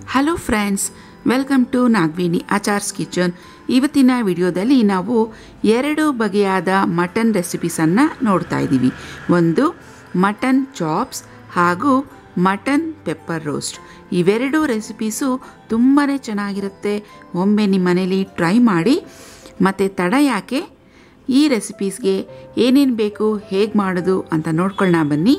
hello friends welcome to Nagvini Achars kitchen ಇವತ್ತಿನ ವಿಡಿಯೋದಲ್ಲಿ ನಾವು ಎರಡು ಬಗೆಯಾದ ಮಟನ್ ರೆಸಿಪೀಸನ್ನು ನೋಡ್ತಾ ಇದ್ದೀವಿ ಒಂದು ಮಟನ್ ಚಾಪ್ಸ್ ಹಾಗೂ ಮಟನ್ ಪೆಪ್ಪರ್ ರೋಸ್ಟ್ ಇವೆರಡು ರೆಸಿಪೀಸು ತುಂಬಾ ಚೆನ್ನಾಗಿರುತ್ತೆ ಒಮ್ಮೆ ನಿಮ್ಮ ಮನೇಲಿ ಟ್ರೈ ಮಾಡಿ ಮತ್ತು ತಡ ಯಾಕೆ ಈ ರೆಸಿಪೀಸ್ಗೆ ಏನೇನು ಬೇಕು ಹೇಗೆ ಮಾಡೋದು ಅಂತ ನೋಡ್ಕೊಳ್ಳೋಣ ಬನ್ನಿ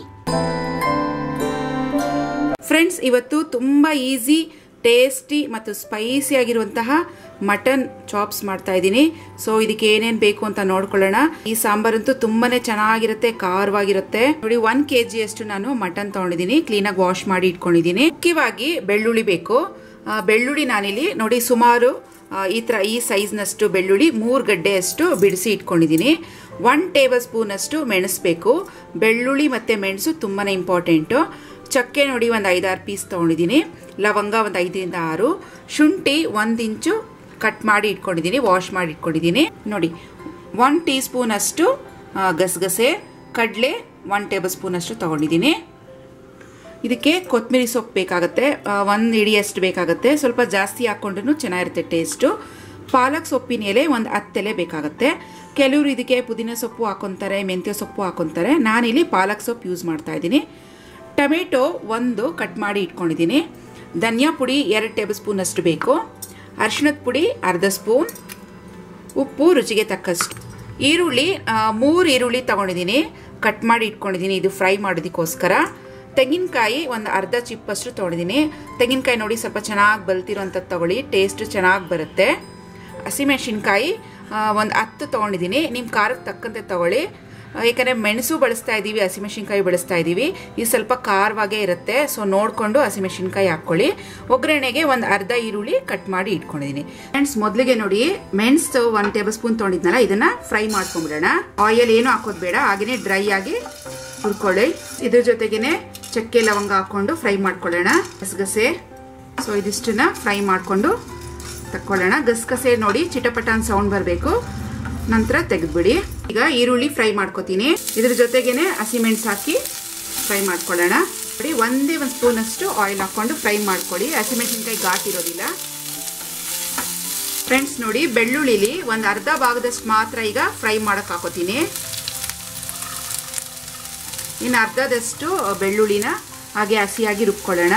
ಫ್ರೆಂಡ್ಸ್ ಇವತ್ತು ತುಂಬ ಈಸಿ ಟೇಸ್ಟಿ ಮತ್ತು ಸ್ಪೈಸಿ ಆಗಿರುವಂತಹ ಮಟನ್ ಚಾಪ್ಸ್ ಮಾಡ್ತಾ ಇದ್ದೀನಿ ಸೊ ಇದಕ್ಕೆ ಏನೇನು ಬೇಕು ಅಂತ ನೋಡ್ಕೊಳ್ಳೋಣ ಈ ಸಾಂಬಾರಂತೂ ತುಂಬಾನೇ ಚೆನ್ನಾಗಿರುತ್ತೆ ಖಾರವಾಗಿರುತ್ತೆ ನೋಡಿ ಒನ್ ಕೆ ಅಷ್ಟು ನಾನು ಮಟನ್ ತಗೊಂಡಿದ್ದೀನಿ ಕ್ಲೀನಾಗಿ ವಾಶ್ ಮಾಡಿ ಇಟ್ಕೊಂಡಿದ್ದೀನಿ ಮುಖ್ಯವಾಗಿ ಬೆಳ್ಳುಳ್ಳಿ ಬೇಕು ಆ, ಬೆಳ್ಳುಳ್ಳಿ ನಾನಿಲ್ಲಿ ನೋಡಿ ಸುಮಾರು ಆ, ಈ ಥರ ಈ ಸೈಜ್ನಷ್ಟು ಬೆಳ್ಳುಳ್ಳಿ ಮೂರು ಗಡ್ಡೆಯಷ್ಟು ಬಿಡಿಸಿ ಇಟ್ಕೊಂಡಿದ್ದೀನಿ ಒನ್ ಟೇಬಲ್ ಸ್ಪೂನಷ್ಟು ಮೆಣಸಬೇಕು ಬೆಳ್ಳುಳ್ಳಿ ಮತ್ತು ಮೆಣಸು ತುಂಬಾ ಇಂಪಾರ್ಟೆಂಟು ಚಕ್ಕೆ ನೋಡಿ ಒಂದು ಐದಾರು ಪೀಸ್ ತೊಗೊಂಡಿದ್ದೀನಿ ಲವಂಗ ಒಂದು ಐದರಿಂದ ಆರು ಶುಂಠಿ ಒಂದು ಇಂಚು ಕಟ್ ಮಾಡಿ ಇಟ್ಕೊಂಡಿದ್ದೀನಿ ವಾಶ್ ಮಾಡಿ ಇಟ್ಕೊಂಡಿದ್ದೀನಿ ನೋಡಿ ಒನ್ ಟೀ ಸ್ಪೂನಷ್ಟು ಆ, ಗಸಗಸೆ ಕಡಲೆ ಒನ್ ಟೇಬಲ್ ಸ್ಪೂನಷ್ಟು ತೊಗೊಂಡಿದ್ದೀನಿ ಇದಕ್ಕೆ ಕೊತ್ತಂಬರಿ ಸೊಪ್ಪು ಬೇಕಾಗುತ್ತೆ ಒಂದು ಇಡಿಯಷ್ಟು ಬೇಕಾಗುತ್ತೆ ಸ್ವಲ್ಪ ಜಾಸ್ತಿ ಹಾಕ್ಕೊಂಡ್ರೂ ಚೆನ್ನಾಗಿರುತ್ತೆ ಟೇಸ್ಟು ಪಾಲಕ್ ಸೊಪ್ಪಿನ ಎಲೆ ಒಂದು ಹತ್ತೆಲೆ ಬೇಕಾಗುತ್ತೆ ಕೆಲವರು ಇದಕ್ಕೆ ಪುದೀನ ಸೊಪ್ಪು ಹಾಕೊತಾರೆ ಮೆಂತ್ಯ ಸೊಪ್ಪು ಹಾಕೊತಾರೆ ನಾನಿಲ್ಲಿ ಪಾಲಕ್ ಸೊಪ್ಪು ಯೂಸ್ ಮಾಡ್ತಾ ಇದ್ದೀನಿ ಟೊಮೆಟೊ ಒಂದು ಕಟ್ ಮಾಡಿ ಇಟ್ಕೊಂಡಿದ್ದೀನಿ ಧನಿಯಾ ಪುಡಿ ಎರಡು ಟೇಬಲ್ ಸ್ಪೂನಷ್ಟು ಬೇಕು ಅರಿಶಿಣದ ಪುಡಿ ಅರ್ಧ ಸ್ಪೂನ್ ಉಪ್ಪು ರುಚಿಗೆ ತಕ್ಕಷ್ಟು ಈರುಳ್ಳಿ ಆ, ಮೂರು ಈರುಳ್ಳಿ ತಗೊಂಡಿದ್ದೀನಿ ಕಟ್ ಮಾಡಿ ಇಟ್ಕೊಂಡಿದ್ದೀನಿ ಇದು ಫ್ರೈ ಮಾಡೋದಕ್ಕೋಸ್ಕರ ತೆಂಗಿನಕಾಯಿ ಒಂದು ಅರ್ಧ ಚಿಪ್ಪಷ್ಟು ತೊಗೊಂಡಿದ್ದೀನಿ ತೆಂಗಿನಕಾಯಿ ನೋಡಿ ಸ್ವಲ್ಪ ಚೆನ್ನಾಗಿ ಬಲ್ತಿರೋಂಥದ್ದು ತಗೊಳ್ಳಿ ಟೇಸ್ಟ್ ಚೆನ್ನಾಗಿ ಬರುತ್ತೆ ಹಸಿಮೆಣಸಿನ್ಕಾಯಿ ಒಂದು ಹತ್ತು ತೊಗೊಂಡಿದ್ದೀನಿ ನಿಮ್ಮ ಖಾರಕ್ಕೆ ತಕ್ಕಂತೆ ತಗೊಳ್ಳಿ ಆ, ಯಾಕಂದರೆ ಮೆಣಸು ಬಳಸ್ತಾ ಇದ್ದೀವಿ ಹಸಿಮೆಣಸಿನ್ಕಾಯಿ ಬಳಸ್ತಾ ಇದ್ದೀವಿ ಇದು ಸ್ವಲ್ಪ ಖಾರವಾಗೇ ಇರುತ್ತೆ ಸೊ ನೋಡಿಕೊಂಡು ಹಸಿಮೆಣಸಿನ್ಕಾಯಿ ಹಾಕ್ಕೊಳ್ಳಿ ಒಗ್ಗರಣೆಗೆ ಒಂದು ಅರ್ಧ ಈರುಳ್ಳಿ ಕಟ್ ಮಾಡಿ ಇಟ್ಕೊಂಡಿದ್ದೀನಿ ಫ್ರೆಂಡ್ಸ್ ಮೊದಲಿಗೆ ನೋಡಿ ಮೆಣಸು ಒಂದು ಟೇಬಲ್ ಸ್ಪೂನ್ ತೊಗೊಂಡಿದ್ನಲ್ಲ ಇದನ್ನ ಫ್ರೈ ಮಾಡ್ಕೊಂಡ್ಬಿಡೋಣ ಆಯಿಲ್ ಏನು ಹಾಕೋದು ಬೇಡ ಹಾಗೆಯೇ ಡ್ರೈ ಆಗಿ ಹುರ್ಕೊಳ್ಳಿ ಇದ್ರ ಜೊತೆಗೇನೆ ಚಕ್ಕೆ ಲವಂಗ ಹಾಕೊಂಡು ಫ್ರೈ ಮಾಡ್ಕೊಳ್ಳೋಣ ಗಸಗಸೆ ಸೊ ಇದಿಷ್ಟನ್ನ ಫ್ರೈ ಮಾಡಿಕೊಂಡು ತಕ್ಕೊಳ್ಳೋಣ ಗಸಗಸೆ ನೋಡಿ ಚಿಟಪಟ ಅಂತ ಸೌಂಡ್ ಬರಬೇಕು ನಂತರ ತೆಗೆದ್ಬಿಡಿ ಈಗ ಈರುಳ್ಳಿ ಫ್ರೈ ಮಾಡ್ಕೋತೀನಿ ಇದ್ರ ಜೊತೆಗೇನೆ ಹಸಿಮೆಣಸು ಹಾಕಿ ಫ್ರೈ ಮಾಡ್ಕೊಳ್ಳೋಣ ನೋಡಿ ಒಂದೇ ಒಂದು ಸ್ಪೂನ್ ಅಷ್ಟು ಆಯಿಲ್ ಹಾಕೊಂಡು ಫ್ರೈ ಮಾಡ್ಕೊಳ್ಳಿ ಹಸಿಮೆಣಸಿನ್ಕಾಯಿ ಘಾಟ್ ಇರೋದಿಲ್ಲ ಫ್ರೆಂಡ್ಸ್ ನೋಡಿ ಬೆಳ್ಳುಳ್ಳಿಲಿ ಒಂದು ಅರ್ಧ ಭಾಗದಷ್ಟು ಮಾತ್ರ ಈಗ ಫ್ರೈ ಮಾಡಕ್ ಹಾಕೋತೀನಿ ಇನ್ನು ಅರ್ಧದಷ್ಟು ಬೆಳ್ಳುಳ್ಳಿನ ಹಾಗೆ ಹಸಿಯಾಗಿ ರುಬ್ಕೊಳ್ಳೋಣ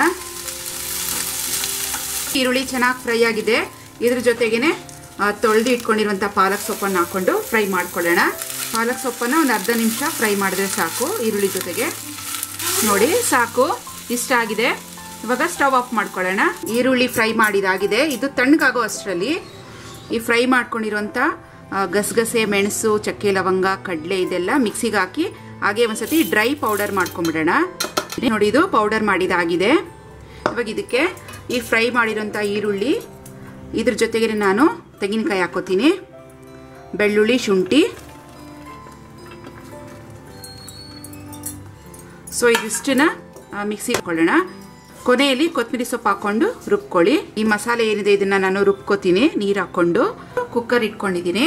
ಈರುಳ್ಳಿ ಚೆನ್ನಾಗಿ ಫ್ರೈ ಆಗಿದೆ ಇದ್ರ ಜೊತೆಗೇನೆ ತೊಳೆದು ಇಟ್ಕೊಂಡಿರುವಂಥ ಪಾಲಕ್ ಸೊಪ್ಪನ್ನು ಹಾಕೊಂಡು ಫ್ರೈ ಮಾಡ್ಕೊಳ್ಳೋಣ ಪಾಲಕ್ ಸೊಪ್ಪನ್ನು ಒಂದು ಅರ್ಧ ನಿಮಿಷ ಫ್ರೈ ಮಾಡಿದ್ರೆ ಸಾಕು ಈರುಳ್ಳಿ ಜೊತೆಗೆ ನೋಡಿ ಸಾಕು ಇಷ್ಟ ಆಗಿದೆ ಇವಾಗ ಸ್ಟವ್ ಆಫ್ ಮಾಡ್ಕೊಳ್ಳೋಣ ಈರುಳ್ಳಿ ಫ್ರೈ ಮಾಡಿದಾಗಿದೆ ಇದು ತಣ್ಣಗಾಗೋ ಅಷ್ಟರಲ್ಲಿ ಈ ಫ್ರೈ ಮಾಡ್ಕೊಂಡಿರುವಂಥ ಆ, ಗಸಗಸೆ ಮೆಣಸು ಚಕ್ಕೆ ಲವಂಗ ಕಡಲೆ ಇದೆಲ್ಲ ಮಿಕ್ಸಿಗೆ ಹಾಕಿ ಹಾಗೆ ಒಂದ್ಸತಿ ಡ್ರೈ ಪೌಡರ್ ಮಾಡ್ಕೊಂಬಿಡೋಣ ನೋಡಿ ಇದು ಪೌಡರ್ ಮಾಡಿದಾಗಿದೆ ಇವಾಗ ಇದಕ್ಕೆ ಈ ಫ್ರೈ ಮಾಡಿರೋಂಥ ಈರುಳ್ಳಿ ಇದ್ರ ಜೊತೆಗೆ ನಾನು ತೆಂಗಿನಕಾಯಿ ಹಾಕೋತೀನಿ ಬೆಳ್ಳುಳ್ಳಿ ಶುಂಠಿ ಸೊ ಇದಿಷ್ಟನ್ನ ಮಿಕ್ಸಿ ಹಾಕೊಳ್ಳೋಣ ಕೊನೆಯಲ್ಲಿ ಕೊತ್ತಂಬರಿ ಸೊಪ್ಪು ಹಾಕೊಂಡು ರುಬ್ಕೊಳ್ಳಿ ಈ ಮಸಾಲೆ ಏನಿದೆ ಇದನ್ನ ನಾನು ರುಬ್ಕೋತೀನಿ ನೀರು ಹಾಕೊಂಡು ಕುಕ್ಕರ್ ಇಟ್ಕೊಂಡಿದ್ದೀನಿ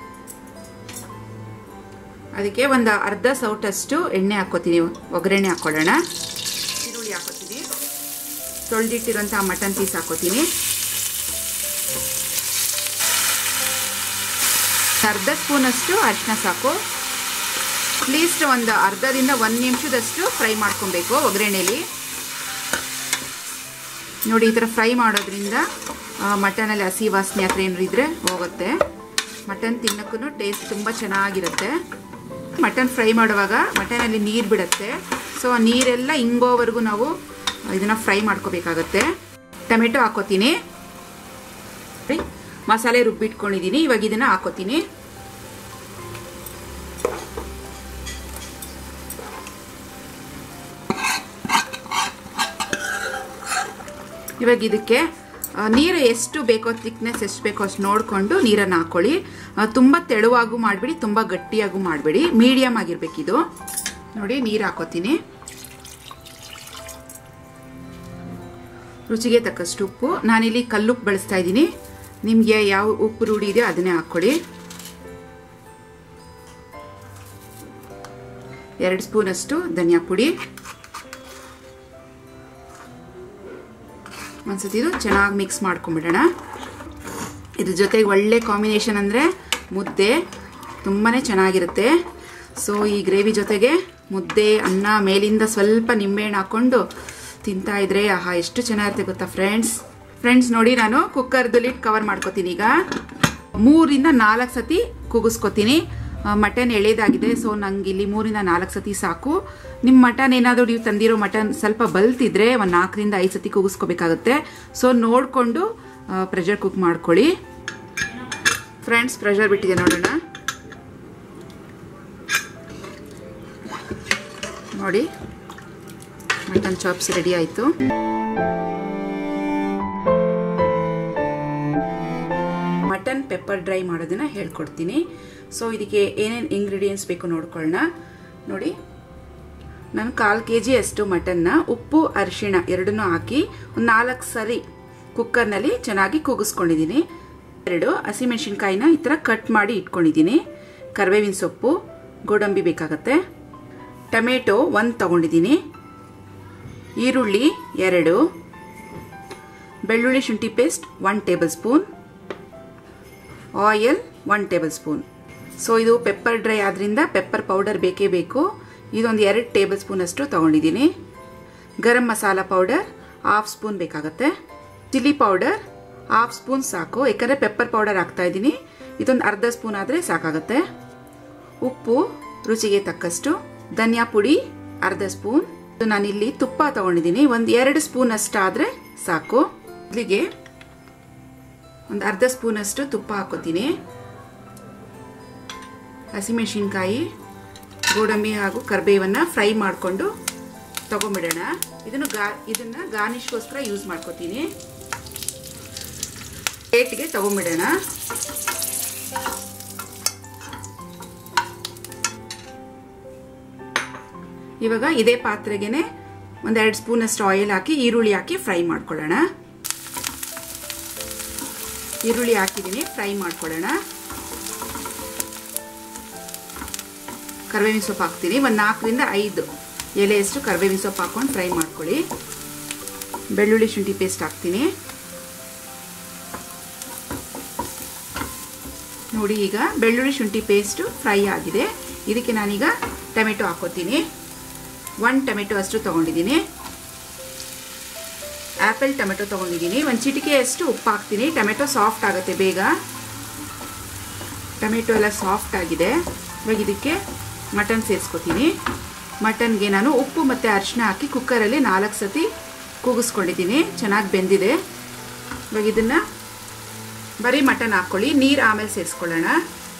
ಅದಕ್ಕೆ ಒಂದು ಅರ್ಧ ಸೌಟಷ್ಟು ಎಣ್ಣೆ ಹಾಕೋತೀನಿ ಒಗ್ಗರಣೆ ಹಾಕೊಳ್ಳೋಣ ಈರುಳ್ಳಿ ಹಾಕೋತೀನಿ ತೊಳೆದಿಟ್ಟಿರೋಂಥ ಮಟನ್ ಪೀಸ್ ಹಾಕೋತೀನಿ ಅರ್ಧ ಸ್ಪೂನಷ್ಟು ಅರಿಶಿನ ಸಾಕು ಅಟ್ಲೀಸ್ಟ್ ಒಂದು ಅರ್ಧದಿಂದ ಒಂದು ನಿಮಿಷದಷ್ಟು ಫ್ರೈ ಮಾಡ್ಕೊಬೇಕು ಒಗ್ಗರಣೆಯಲ್ಲಿ ನೋಡಿ ಈ ಥರ ಫ್ರೈ ಮಾಡೋದ್ರಿಂದ ಮಟನಲ್ಲಿ ಹಸಿ ವಾಸನೆ ಹತ್ರ ಏನಾರು ಇದ್ರೆ ಹೋಗುತ್ತೆ ಮಟನ್ ತಿನ್ನೋಕ್ಕೂ ಟೇಸ್ಟ್ ತುಂಬ ಚೆನ್ನಾಗಿರುತ್ತೆ ಮಟನ್ ಫ್ರೈ ಮಾಡುವಾಗ ಮಟನಲ್ಲಿ ನೀರು ಬಿಡುತ್ತೆ ಸೊ ಆ ನೀರೆಲ್ಲ ಹಿಂಗೋವರೆಗೂ ನಾವು ಇದನ್ನು ಫ್ರೈ ಮಾಡ್ಕೋಬೇಕಾಗತ್ತೆ ಟೊಮೆಟೊ ಹಾಕೋತೀನಿ ನೋಡಿ, ಮಸಾಲೆ ರುಬ್ಬಿಟ್ಕೊಂಡಿದ್ದೀನಿ ಇವಾಗ ಇದನ್ನು ಹಾಕೋತೀನಿ ಇವಾಗ ಇದಕ್ಕೆ ಆ, ನೀರು ಎಷ್ಟು ಬೇಕೋ ಥಿಕ್ನೆಸ್ ಎಷ್ಟು ಬೇಕೋ ಅಷ್ಟು ನೋಡಿಕೊಂಡು ನೀರನ್ನು ಹಾಕೊಳ್ಳಿ ಆ, ತುಂಬ ತೆಳುವಾಗೂ ಮಾಡಬೇಡಿ ತುಂಬ ಗಟ್ಟಿಯಾಗೂ ಮಾಡಬೇಡಿ ಮೀಡಿಯಮ್ ಆಗಿರ್ಬೇಕಿದು ನೋಡಿ ನೀರು ಹಾಕೋತೀನಿ ರುಚಿಗೆ ತಕ್ಕಷ್ಟು ಉಪ್ಪು ನಾನಿಲ್ಲಿ ಕಲ್ಲುಪ್ಪು ಬಳಸ್ತಾ ಇದ್ದೀನಿ ನಿಮಗೆ ಯಾವ ಉಪ್ಪು ರೂಢಿ ಇದೆ ಅದನ್ನೇ ಹಾಕ್ಕೊಳ್ಳಿ ಎರಡು ಸ್ಪೂನಷ್ಟು ಧನಿಯಾ ಪುಡಿ ಒಂದ್ಸತಿ ಇದು ಚೆನ್ನಾಗಿ ಮಿಕ್ಸ್ ಮಾಡ್ಕೊಂಬಿಡೋಣ ಇದ್ರ ಜೊತೆಗೆ ಒಳ್ಳೆ ಕಾಂಬಿನೇಷನ್ ಅಂದರೆ ಮುದ್ದೆ ತುಂಬಾ ಚೆನ್ನಾಗಿರುತ್ತೆ ಸೊ ಈ ಗ್ರೇವಿ ಜೊತೆಗೆ ಮುದ್ದೆ ಅನ್ನ ಮೇಲಿಂದ ಸ್ವಲ್ಪ ನಿಂಬೆಹಣ್ಣು ಹಾಕ್ಕೊಂಡು ತಿಂತಾ ಇದ್ರೆ ಆಹಾ ಎಷ್ಟು ಚೆನ್ನಾಗಿರುತ್ತೆ ಗೊತ್ತಾ ಫ್ರೆಂಡ್ಸ್ ಫ್ರೆಂಡ್ಸ್ ನೋಡಿ ನಾನು ಕುಕ್ಕರ್ದು ಲಿಡ್ ಕವರ್ ಮಾಡ್ಕೋತೀನಿ ಈಗ ಮೂರಿಂದ ನಾಲ್ಕು ಸತಿ ಕೂಗಿಸ್ಕೊತೀನಿ ಮಟನ್ ಎಳೆದಾಗಿದೆ ಸೊ ನಂಗೆ ಇಲ್ಲಿ ಮೂರಿಂದ ನಾಲ್ಕು ಸತಿ ಸಾಕು ನಿಮ್ಮ ಮಟನ್ ಏನಾದರೂ ನೀವು ತಂದಿರೋ ಮಟನ್ ಸ್ವಲ್ಪ ಬಲ್ತಿದ್ರೆ ಒಂದು ನಾಲ್ಕರಿಂದ ಐದು ಸತಿ ಕೂಗಿಸ್ಕೋಬೇಕಾಗುತ್ತೆ ಸೊ ನೋಡಿಕೊಂಡು ಪ್ರೆಷರ್ ಕುಕ್ ಮಾಡ್ಕೊಳ್ಳಿ ಫ್ರೆಂಡ್ಸ್ ಪ್ರೆಷರ್ ಬಿಟ್ಟಿದೆ ನೋಡೋಣ ನೋಡಿ ಮಟನ್ ಚಾಪ್ಸ್ ರೆಡಿ ಆಯಿತು ಮಟನ್ ಪೆಪ್ಪರ್ ಡ್ರೈ ಮಾಡೋದನ್ನ ಹೇಳ್ಕೊಡ್ತೀನಿ ಸೊ ಇದಕ್ಕೆ ಏನೇನು ಇಂಗ್ರೀಡಿಯೆಂಟ್ಸ್ ಬೇಕು ನೋಡ್ಕೊಳ್ಳೋಣ ನೋಡಿ ನಾನು ಕಾಲು ಕೆ ಜಿ ಅಷ್ಟು ಮಟನ್ನ ಉಪ್ಪು ಅರಿಶಿಣ ಎರಡನ್ನೂ ಹಾಕಿ ಒಂದು ನಾಲ್ಕು ಸರಿ ಕುಕ್ಕರ್ನಲ್ಲಿ ಚೆನ್ನಾಗಿ ಕೂಗಿಸ್ಕೊಂಡಿದ್ದೀನಿ ಎರಡು ಹಸಿಮೆಣಸಿನ್ಕಾಯಿನ ಈ ಥರ ಕಟ್ ಮಾಡಿ ಇಟ್ಕೊಂಡಿದ್ದೀನಿ ಕರಿಬೇವಿನ ಸೊಪ್ಪು ಗೋಡಂಬಿ ಬೇಕಾಗತ್ತೆ ಟೊಮೆಟೊ ಒಂದು ತಗೊಂಡಿದ್ದೀನಿ ಈರುಳ್ಳಿ ಎರಡು ಬೆಳ್ಳುಳ್ಳಿ ಶುಂಠಿ paste one table spoon oil one table spoon so ಇದು ಪೆಪ್ಪರ್ ಡ್ರೈ ಆದ್ರಿಂದ ಪೆಪ್ಪರ್ ಪೌಡರ್ ಬೇಕೇ ಬೇಕು ಇದೊಂದು ಎರಡು ಟೇಬಲ್ ಸ್ಪೂನ್ ಅಷ್ಟು ತಗೊಂಡಿದ್ದೀನಿ garam masala powder half spoon ಬೇಕಾಗತ್ತೆ ಚಿಲ್ಲಿ ಪೌಡರ್ ಹಾಫ್ ಸ್ಪೂನ್ ಸಾಕು ಯಾಕಂದರೆ ಪೆಪ್ಪರ್ ಪೌಡರ್ ಹಾಕ್ತಾ ಇದ್ದೀನಿ ಇದೊಂದು ಅರ್ಧ ಸ್ಪೂನ್ ಆದರೆ ಸಾಕಾಗುತ್ತೆ ಉಪ್ಪು ರುಚಿಗೆ ತಕ್ಕಷ್ಟು ಧನಿಯಾ ಪುಡಿ ಅರ್ಧ ಸ್ಪೂನ್ ನಾನಿಲ್ಲಿ ತುಪ್ಪ ತಗೊಂಡಿದ್ದೀನಿ ಒಂದು ಎರಡು ಸ್ಪೂನ್ ಅಷ್ಟಾದರೆ ಸಾಕು ಇಲ್ಲಿಗೆ ಒಂದು ಅರ್ಧ ಸ್ಪೂನ್ ಅಷ್ಟು ತುಪ್ಪ ಹಾಕೋತೀನಿ ಹಸಿಮೆಣಸಿನ್ಕಾಯಿ ಗೋಡಂಬಿ ಹಾಗೂ ಕರ್ಬೇವನ್ನ ಫ್ರೈ ಮಾಡಿಕೊಂಡು ತಗೊಂಬಿಡೋಣ ಇದನ್ನು ಗಾ ಇದನ್ನ ಗಾರ್ನಿಷ್ಗೋಸ್ಕರ ಯೂಸ್ ಮಾಡ್ಕೋತೀನಿ ಪ್ಲೇಟ್ಗೆ ತಗೊಂಬಿಡೋಣ ಇವಾಗ ಇದೇ ಪಾತ್ರೆಗೆನೆ ಒಂದೆರಡು ಸ್ಪೂನ್ ಅಷ್ಟು ಆಯಿಲ್ ಹಾಕಿ ಈರುಳ್ಳಿ ಹಾಕಿ ಫ್ರೈ ಮಾಡ್ಕೊಳ್ಳೋಣ ಈರುಳ್ಳಿ ಹಾಕಿದ್ದೀನಿ ಫ್ರೈ ಮಾಡ್ಕೊಳ್ಳೋಣ ಕರಿಬೇವಿನ ಸೊಪ್ಪು ಹಾಕ್ತೀನಿ ಒಂದು ನಾಲ್ಕರಿಂದ ಐದು ಎಲೆಯಷ್ಟು ಕರಿಬೇವಿನ ಸೊಪ್ಪು ಹಾಕೊಂಡು ಫ್ರೈ ಮಾಡ್ಕೊಳ್ಳಿ ಬೆಳ್ಳುಳ್ಳಿ ಶುಂಠಿ ಪೇಸ್ಟ್ ಹಾಕ್ತೀನಿ ನೋಡಿ ಈಗ ಬೆಳ್ಳುಳ್ಳಿ ಶುಂಠಿ ಪೇಸ್ಟು ಫ್ರೈ ಆಗಿದೆ ಇದಕ್ಕೆ ನಾನೀಗ ಟೊಮೆಟೊ ಹಾಕೋತೀನಿ ಒನ್ ಟೊಮೆಟೊ ಅಷ್ಟು ತೊಗೊಂಡಿದ್ದೀನಿ ಆ್ಯಪಲ್ ಟೊಮೆಟೊ ತೊಗೊಂಡಿದ್ದೀನಿ ಒಂದು ಚಿಟಿಕೆ ಅಷ್ಟು ಉಪ್ಪು ಹಾಕ್ತೀನಿ ಟೊಮೆಟೊ ಸಾಫ್ಟ್ ಆಗುತ್ತೆ ಬೇಗ ಟೊಮೆಟೊ ಎಲ್ಲ ಸಾಫ್ಟ್ ಆಗಿದೆ ಇವಾಗ ಇದಕ್ಕೆ ಮಟನ್ ಸೇರಿಸ್ಕೊತೀನಿ ಮಟನ್ಗೆ ನಾನು ಉಪ್ಪು ಮತ್ತು ಅರಿಶಿನ ಹಾಕಿ ಕುಕ್ಕರಲ್ಲಿ ನಾಲ್ಕು ಸತಿ ಕೂಗಿಸ್ಕೊಂಡಿದ್ದೀನಿ ಚೆನ್ನಾಗಿ ಬೆಂದಿದೆ ಇವಾಗ ಇದನ್ನು ಬರೀ ಮಟನ್ ಹಾಕ್ಕೊಳ್ಳಿ ನೀರು ಆಮೇಲೆ ಸೇರಿಸ್ಕೊಳ್ಳೋಣ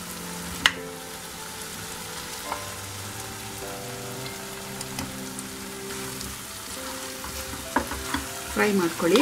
ಫ್ರೈ ಮಾಡ್ಕೊಳ್ಳಿ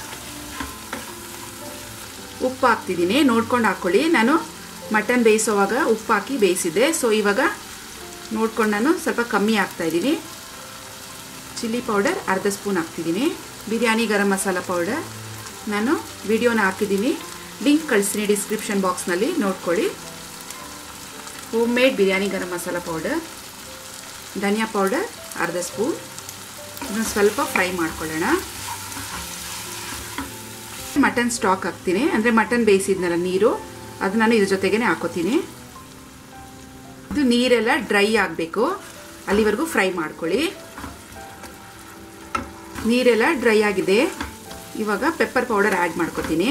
ಉಪ್ಪು ಹಾಕ್ತಿದ್ದೀನಿ ನೋಡ್ಕೊಂಡು ಹಾಕ್ಕೊಳ್ಳಿ ನಾನು ಮಟನ್ ಬೇಯಿಸೋವಾಗ ಉಪ್ಪು ಹಾಕಿ ಬೇಯಿಸಿದ್ದೆ ಸೊ ಇವಾಗ ನೋಡ್ಕೊಂಡು ನಾನು ಸ್ವಲ್ಪ ಕಮ್ಮಿ ಹಾಕ್ತಾಯಿದ್ದೀನಿ ಚಿಲ್ಲಿ ಪೌಡರ್ ಅರ್ಧ ಸ್ಪೂನ್ ಹಾಕ್ತಿದ್ದೀನಿ ಬಿರಿಯಾನಿ ಗರಂ ಮಸಾಲ ಪೌಡರ್ ನಾನು ವಿಡಿಯೋನ ಹಾಕಿದ್ದೀನಿ ಲಿಂಕ್ ಕಳಿಸ್ತೀನಿ ಡಿಸ್ಕ್ರಿಪ್ಷನ್ ಬಾಕ್ಸ್ನಲ್ಲಿ ನೋಡ್ಕೊಳ್ಳಿ home made biryani garam masala powder dhania powder ಅರ್ಧ ಸ್ಪೂನ್ ಇದನ್ನು ಸ್ವಲ್ಪ ಫ್ರೈ ಮಾಡ್ಕೊಳ್ಳೋಣ ಮಟನ್ ಸ್ಟಾಕ್ ಹಾಕ್ತೀನಿ ಅಂದರೆ ಮಟನ್ ಬೇಯಿಸಿದ್ನಲ್ಲ ನೀರು ಅದು ನಾನು ಇದ್ರ ಜೊತೆಗೇ ಹಾಕೋತೀನಿ ಇದು ನೀರೆಲ್ಲ ಡ್ರೈ ಆಗಬೇಕು ಅಲ್ಲಿವರೆಗೂ ಫ್ರೈ ಮಾಡ್ಕೊಳ್ಳಿ ನೀರೆಲ್ಲ ಡ್ರೈ ಆಗಿದೆ ಇವಾಗ ಪೆಪ್ಪರ್ ಪೌಡರ್ ಆ್ಯಡ್ ಮಾಡ್ಕೋತೀನಿ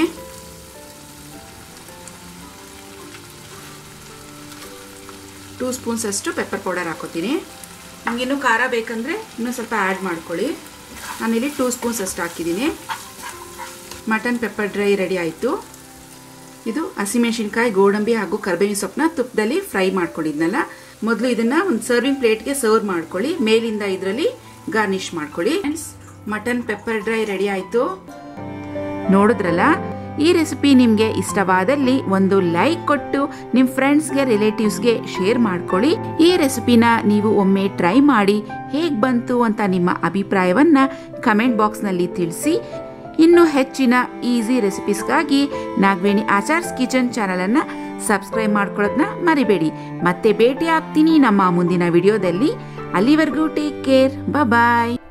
ಟೂ ಸ್ಪೂನ್ಸ್ ಅಷ್ಟು ಪೆಪ್ಪರ್ ಪೌಡರ್ ಹಾಕೋತೀನಿ ನಿಮಗಿನ್ನೂ ಖಾರ ಬೇಕಂದರೆ ಇನ್ನೂ ಸ್ವಲ್ಪ ಆ್ಯಡ್ ಮಾಡ್ಕೊಳ್ಳಿ ನಾನಿಲ್ಲಿ ಟೂ ಸ್ಪೂನ್ಸ್ ಅಷ್ಟು ಹಾಕಿದ್ದೀನಿ ಮಟನ್ ಪೆಪ್ಪರ್ ಡ್ರೈ ರೆಡಿ ಆಯಿತು ಇದು ಹಸಿಮೆಣಸಿನ್ಕಾಯಿ ಗೋಡಂಬಿ ಹಾಗೂ ಕರ್ಬೇವಿನ ಸೊಪ್ಪನ್ನ ತುಪ್ಪದಲ್ಲಿ ಫ್ರೈ ಮಾಡ್ಕೊಂಡಿದ್ನಲ್ಲ ಮೊದಲು ಇದನ್ನ ಒಂದು ಸರ್ವಿಂಗ್ ಪ್ಲೇಟ್ಗೆ ಸರ್ವ್ ಮಾಡ್ಕೊಳ್ಳಿ ಮೇಲಿಂದ ಇದರಲ್ಲಿ ಗಾರ್ನಿಶ್ ಮಾಡ್ಕೊಳ್ಳಿ ಮಟನ್ ಪೆಪ್ಪರ್ ಡ್ರೈ ರೆಡಿ ಆಯಿತು ನೋಡಿದ್ರಲ್ಲ ಈ ರೆಸಿಪಿ ನಿಮಗೆ ಇಷ್ಟವಾದಲ್ಲಿ ಒಂದು ಲೈಕ್ ಕೊಟ್ಟು ನಿಮ್ಮ ಫ್ರೆಂಡ್ಸ್ಗೆ ರಿಲೇಟಿವ್ಸ್ಗೆ ಶೇರ್ ಮಾಡ್ಕೊಳ್ಳಿ ಈ ರೆಸಿಪಿನ ನೀವು ಒಮ್ಮೆ ಟ್ರೈ ಮಾಡಿ ಹೇಗೆ ಬಂತು ಅಂತ ನಿಮ್ಮ ಅಭಿಪ್ರಾಯವನ್ನ ಕಮೆಂಟ್ ಬಾಕ್ಸ್ನಲ್ಲಿ ತಿಳಿಸಿ ಇನ್ನು ಹೆಚ್ಚಿನ ಈಸಿ ರೆಸಿಪೀಸ್ಗಾಗಿ ನಾಗವೇಣಿ ಆಚಾರ್ಸ್ ಕಿಚನ್ ಚಾನಲನ್ನು ಸಬ್ಸ್ಕ್ರೈಬ್ ಮಾಡ್ಕೊಳ್ಳೋದನ್ನ ಮರಿಬೇಡಿ ಮತ್ತೆ ಭೇಟಿ ಆಗ್ತೀನಿ ನಮ್ಮ ಮುಂದಿನ ವಿಡಿಯೋದಲ್ಲಿ ಅಲ್ಲಿವರೆಗೂ ಟೇಕ್ ಕೇರ್ ಬಾಯ್